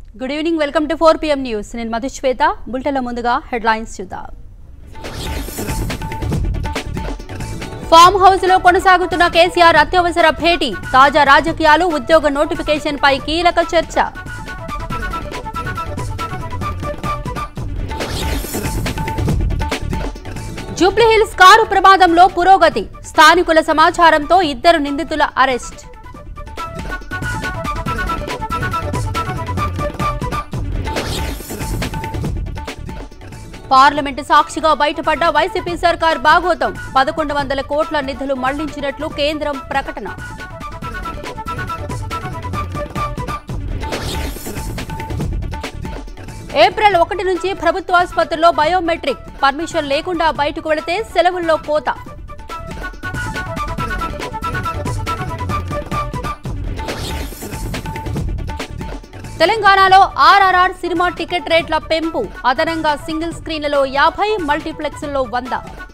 good evening welcome to four PM news నేను మధుశ్వేత బులెటిన్ల ముందుగా headlines చూద్దాం ఫామ్ హౌస్ లో కొనసాగుతున్న కేసీఆర్ అత్యవసర భేటీ తాజా రాజకీయాలు ఉద్యోగ నోటిఫికేషన్ పై కీలక చర్చ జూబ్లీహిల్స్ కారు ప్రమాదంలో పురోగతి స్థానికుల సమాచారంతో ఇద్దరు నిందితుల అరెస్ట్ పార్లమెంటు సాక్షిగా బయటపడ్డ వైసీపీ సర్కార్ బాగోతం పదకొండు వందల కోట్ల నిధులు మళ్లించినట్లు కేంద్రం ప్రకటన ఏప్రిల్ ఒకటి నుంచి ప్రభుత్వ ఆసుపత్రుల్లో బయోమెట్రిక్ పర్మిషన్ లేకుండా బయటకు వెళితే సెలవుల్లో కోత తెలంగాణలో ఆర్ఆర్ఆర్ సినిమా టికెట్ రేట్ల పెంపు అదనంగా సింగిల్ స్క్రీన్లలో యాభై మల్టీప్లెక్స్ల్లో వంద